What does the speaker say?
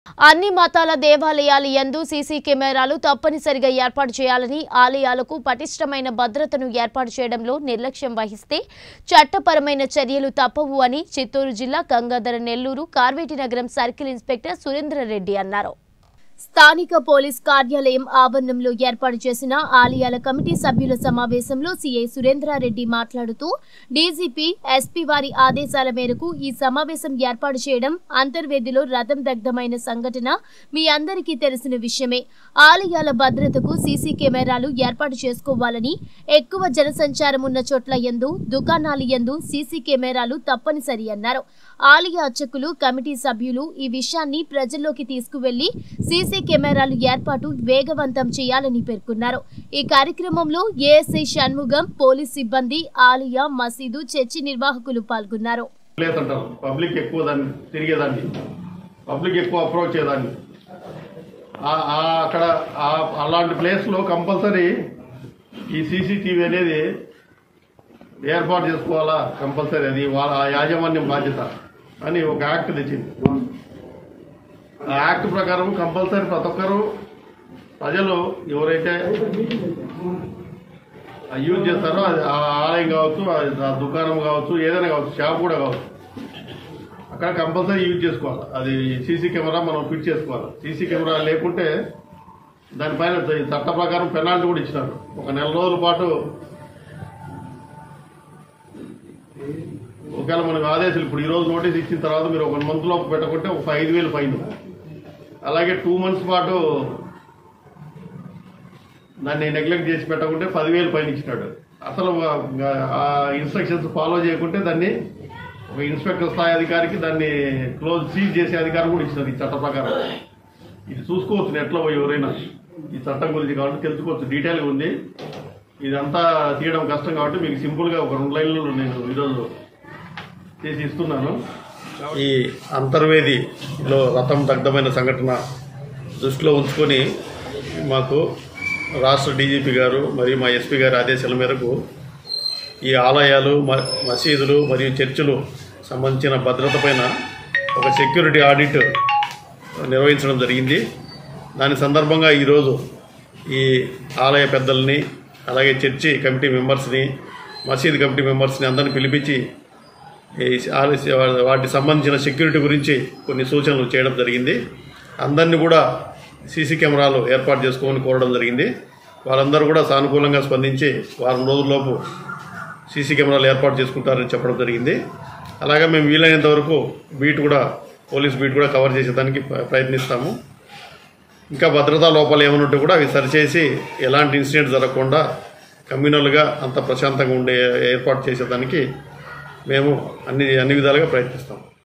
అన్ని మతాల దేవాలయాల యందు సీసీ కెమెరాలు తప్పనిసరిగా ఏర్పాటు చేయాలని ఆలయాలకు పటిష్టమైన భద్రతను ఏర్పాటు చేయడంలో నిర్లక్ష్యం వహిస్తే చట్టపరమైన చర్యలు తప్పవు అని చిత్తూరు జిల్లా గంగాధర నెల్లూరు కార్వేటి నగరం సర్కిల్ ఇన్స్పెక్టర్ సురేంద్రరెడ్డి అన్నారు స్థానిక పోలీస్ కార్యాలయం ఆవరణంలో ఏర్పాటు చేసిన ఆలయాల కమిటీ సభ్యుల సమావేశంలో సీఐ సురేంద్రారెడ్డి మాట్లాడుతూ డీజీపీ ఎస్పీ వారి ఆదేశాల మేరకు ఈ సమావేశం ఏర్పాటు చేయడం అంతర్వేదిలో రథం దగ్ధమైన సంఘటన మీ అందరికీ తెలిసిన విషయమే ఆలయాల భద్రతకు సీసీ కెమెరాలు ఏర్పాటు చేసుకోవాలని ఎక్కువ జనసంచారం ఉన్న చోట్ల ఎందు దుకాణాలు ఎందు సీసీ కెమెరాలు తప్పనిసరి అన్నారు ఆలయ అర్చకులు కమిటీ సభ్యులు ఈ విషయాన్ని ప్రజల్లోకి తీసుకువెళ్లి సీసీ కెమెరాలు ఏర్పాటు వేగవంతం చేయాలని పేర్కొన్నారు ఈ కార్యక్రమంలో ఏఎస్ఐ షణ్ముగం పోలీస్ సిబ్బంది ఆలయ మసీదు చర్చి నిర్వాహకులు పాల్గొన్నారు ప్లేస్ అంటారు పబ్లిక్ ఎక్కువ దాన్ని తిరిగేదాన్ని పబ్లిక్ ఎక్కువ అప్రోచ్ అయ్యేదాన్ని ఆ- ఆ అక్కడ ఆ- అలాంటి ప్లేస్లో కంపల్సరీ ఈ సీసీటీవీ అనేది ఏర్పాటు చేసుకోవాలా కంపల్సరీ అది వాళ్ళ ఆ యాజమాన్యం బాధ్యత అని ఒక యాక్ట్ తెచ్చింది ఆ యాక్ట్ ప్రకారం కంపల్సరీ ప్రతి ఒక్కరూ ప్రజలు ఎవరైతే ఆ యూజ్ చేస్తారో అది ఆ ఆలయం కావచ్చు అది ఆ దుకాణం కావచ్చు ఏదైనా కావచ్చు షాప్ కూడా కావచ్చు అక్కడ కంపల్సరీ యూజ్ చేసుకోవాలి అది సీసీ కెమెరా మనం ఫిట్ చేసుకోవాలి సీసీ కెమెరా లేకుంటే దానిపైన ఈ చట్ట ప్రకారం పెనాల్టీ కూడా ఇచ్చినారు ఒక నెల రోజుల పాటు ఒకవేళ మనకు ఆదేశాలు ఇప్పుడు ఈ రోజు నోటీస్ ఇచ్చిన తర్వాత మీరు ఒక మంత్ లోపు పెట్టకుంటే ఒక ఐదు వేలు ఫైన్ అలాగే టూ మంత్స్ పాటు దాన్ని నెగ్లెక్ట్ చేసి పెట్టకుంటే పదివేలు పైన ఇచ్చినాడు అసలు ఆ- ఆ ఇన్స్ట్రక్షన్స్ ఫాలో చేయకుంటే దాన్ని ఒక ఇన్స్పెక్టర్ స్థాయి అధికారికి దాన్ని క్లోజ్ సీజ్ చేసే అధికారం కూడా ఇచ్చినారు ఈ చట్ట ప్రకారం ఇది చూసుకోవచ్చు నెట్లో పోయి ఎవరైనా ఈ చట్టం గురించి కాబట్టి తెలుసుకోవచ్చు డీటెయిల్గా ఉంది ఇదంతా తీయడం కష్టం కాబట్టి మీకు సింపుల్గా ఒక రెండు లైన్లు నేను ఈరోజు చేసి ఇస్తున్నాను ఈ అంతర్వేదిలో రథం దగ్ధమైన సంఘటన దృష్టిలో ఉంచుకొని మాకు రాష్ట్ర డీజీపీ గారు మరియు మా ఎస్పీ గారి ఆదేశాల మేరకు ఈ ఆలయాలు మ- మసీదులు మరియు చర్చిలు సంబంధించిన భద్రత పైన ఒక సెక్యూరిటీ ఆడిట్ నిర్వహించడం జరిగింది దాని సందర్భంగా ఈరోజు ఈ ఆలయ పెద్దల్ని అలాగే చర్చి కమిటీ మెంబర్స్ని మసీద్ కమిటీ మెంబర్స్ని అందరిని పిలిపించి ఈ ఆలయ వాటికి సంబంధించిన సెక్యూరిటీ గురించి కొన్ని సూచనలు చేయడం జరిగింది అందరినీ కూడా సీసీ కెమెరాలు ఏర్పాటు చేసుకోమని కోరడం జరిగింది వాళ్ళందరూ కూడా సానుకూలంగా స్పందించి వారం రోజుల్లోపు సీసీ కెమెరాలు ఏర్పాటు చేసుకుంటారని చెప్పడం జరిగింది అలాగే మేము వీలైనంత వరకు బీట్ కూడా పోలీస్ బీట్ కూడా కవర్ చేసేదానికి ప్ర- ప్రయత్నిస్తాము ఇంకా భద్రతా లోపాలు ఏమైనా ఉంటే కూడా అవి సరిచేసి ఎలాంటి ఇన్సిడెంట్ జరగకుండా కమ్యూనల్గా అంత ప్రశాంతంగా ఉండే ఏర్పాటు చేసేదానికి మేము అన్ని అన్ని విధాలుగా ప్రయత్నిస్తాం